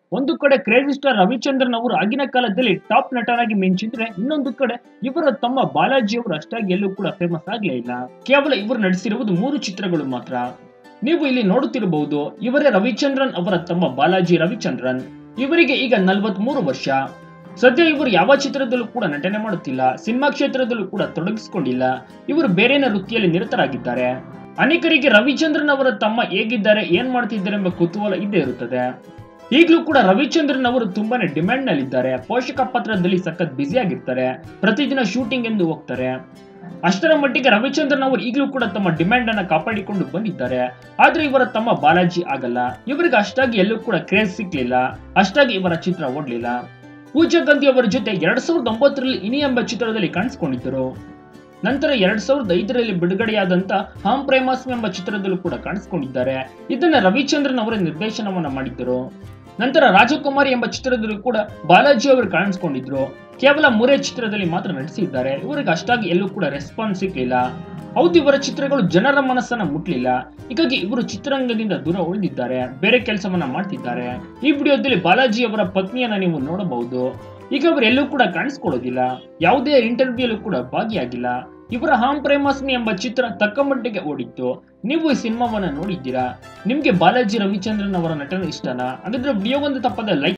ಒಂದು ಕಡೆ crazy star Ravichandran ಅವರು ಆಗಿನ ಕಾಲದಲ್ಲಿ ಟಾಪ್ ನಟನಾಗಿ ಮಿಂಚಿದ್ರೆ ಇನ್ನೊಂದು ಕಡೆ ಇವರ ತಮ್ಮ ಬಾಲಾಜಿ ಅವರು ಅಷ್ಟಾಗಿ ಎಲ್ಲೂ ಕೂಡ ಫೇಮಸ್ ಆಗಲೇ ಇಲ್ಲ ಕೇವಲ ಇವರು ನಡೆಸಿರುವುದು ಮೂರು ಚಿತ್ರಗಳು ಮಾತ್ರ ನೀವು ಇಲ್ಲಿ ನೋಡುತ್ತಿರಬಹುದು ಇವರೇ ರವಿಚಂದ್ರನ್ ಅವರ ತಮ್ಮ ಬಾಲಾಜಿ ರವಿಚಂದ್ರನ್ ಇವರಿಗೆ ಈಗ ನಲವತ್ಮೂರು ವರ್ಷ ಸದ್ಯ ಇವರು ಯಾವ ಚಿತ್ರದಲ್ಲೂ ಕೂಡ ನಟನೆ ಮಾಡುತ್ತಿಲ್ಲ ಸಿನಿಮಾ ಕ್ಷೇತ್ರದಲ್ಲೂ ಕೂಡ ತೊಡಗಿಸಿಕೊಂಡಿಲ್ಲ ಇವರು ಬೇರೆನ ವೃತ್ತಿಯಲ್ಲಿ ನಿರತರಾಗಿದ್ದಾರೆ ಅನೇಕರಿಗೆ ರವಿಚಂದ್ರನ್ ಅವರ ತಮ್ಮ ಹೇಗಿದ್ದಾರೆ ಏನ್ ಮಾಡ್ತಿದ್ದಾರೆ ಎಂಬ ಕುತೂಹಲ ಇದ್ದೇ ಇರುತ್ತದೆ ಈಗಲೂ ಕೂಡ ರವಿಚಂದ್ರನ್ ಅವರು ತುಂಬಾನೇ ಡಿಮ್ಯಾಂಡ್ ನಲ್ಲಿದ್ದಾರೆ ಪೋಷಕ ಪಾತ್ರದಲ್ಲಿ ಸಖತ್ ಬ್ಯುಸಿ ಆಗಿರ್ತಾರೆ ಪ್ರತಿದಿನ ಶೂಟಿಂಗ್ ಎಂದು ಹೋಗ್ತಾರೆ ಅಷ್ಟರ ಮಟ್ಟಿಗೆ ರವಿಚಂದ್ರನ್ ಅವರು ಈಗಲೂ ಕೂಡ ತಮ್ಮ ಡಿಮ್ಯಾಂಡ್ ಅನ್ನ ಕಾಪಾಡಿಕೊಂಡು ಬಂದಿದ್ದಾರೆ ಆದ್ರೆ ಇವರ ತಮ್ಮ ಬಾಲಾಜಿ ಆಗಲ್ಲ ಇವರಿಗೆ ಅಷ್ಟಾಗಿ ಎಲ್ಲೂ ಕೂಡ ಕ್ರೇಜ್ ಸಿಕ್ಲಿಲ್ಲ ಅಷ್ಟಾಗಿ ಇವರ ಚಿತ್ರ ಓಡ್ಲಿಲ್ಲ ಪೂಜಾ ಗಾಂಧಿ ಅವರ ಜೊತೆ ಎರಡ್ ಸಾವಿರದ ಒಂಬತ್ತರಲ್ಲಿ ಇನಿ ಎಂಬ ಚಿತ್ರದಲ್ಲಿ ಕಾಣಿಸಿಕೊಂಡಿದ್ದರು ನಂತರ ಎರಡ್ ಸಾವಿರದ ಐದರಲ್ಲಿ ಬಿಡುಗಡೆಯಾದಂತ ಹಾಂ ಪ್ರೇಮಾಸ್ಮಿ ಎಂಬ ಚಿತ್ರದಲ್ಲೂ ಕೂಡ ಕಾಣಿಸಿಕೊಂಡಿದ್ದಾರೆ ಇದನ್ನ ರವಿಚಂದ್ರನ್ ಅವರ ನಿರ್ದೇಶನವನ್ನ ಮಾಡಿದ್ದರು ನಂತರ ರಾಜಕುಮಾರಿ ಎಂಬ ಚಿತ್ರದಲ್ಲೂ ಕೂಡ ಬಾಲಾಜಿ ಅವರು ಕಾಣಿಸಿಕೊಂಡಿದ್ರು ಕೇವಲ ಮೂರೇ ಚಿತ್ರದಲ್ಲಿ ಮಾತ್ರ ನಟಿಸಿದ್ದಾರೆ ಇವರಿಗೆ ಅಷ್ಟಾಗಿ ಎಲ್ಲೂ ಕೂಡ ರೆಸ್ಪಾನ್ಸ್ ಸಿಗ್ಲಿಲ್ಲ ಹೌದು ಇವರ ಚಿತ್ರಗಳು ಜನರ ಮನಸ್ಸನ್ನ ಮುಟ್ಲಿಲ್ಲ ಹೀಗಾಗಿ ಇವರು ಚಿತ್ರರಂಗದಿಂದ ದೂರ ಉಳಿದಿದ್ದಾರೆ ಬೇರೆ ಕೆಲಸವನ್ನ ಮಾಡ್ತಿದ್ದಾರೆ ಈ ವಿಡಿಯೋದಲ್ಲಿ ಬಾಲಾಜಿ ಅವರ ಪತ್ನಿಯನ್ನ ನೀವು ನೋಡಬಹುದು ಈಗ ಅವರು ಎಲ್ಲೂ ಕೂಡ ಕಾಣಿಸ್ಕೊಳ್ಳೋದಿಲ್ಲ ಯಾವುದೇ ಇಂಟರ್ವ್ಯೂಲು ಕೂಡ ಭಾಗಿಯಾಗಿಲ್ಲ ಇವರ ಹಾಂ ಪ್ರೇಮಾಸ್ಮಿ ಎಂಬ ಚಿತ್ರ ತಕ್ಕ ಮಟ್ಟಿಗೆ ಓಡಿತ್ತು ನೀವು ಈ ಸಿನಿಮಾವನ್ನ ನೋಡಿದ್ದೀರಾ ನಿಮ್ಗೆ ಬಾಲಾಜಿ ರವಿಚಂದ್ರನ್ ಅವರ ನಟನೆ ಇಷ್ಟನಾ ಹಾಗಾದ್ರೆ ವಿಡಿಯೋ ಒಂದು ತಪ್ಪದ ಲೈಕ್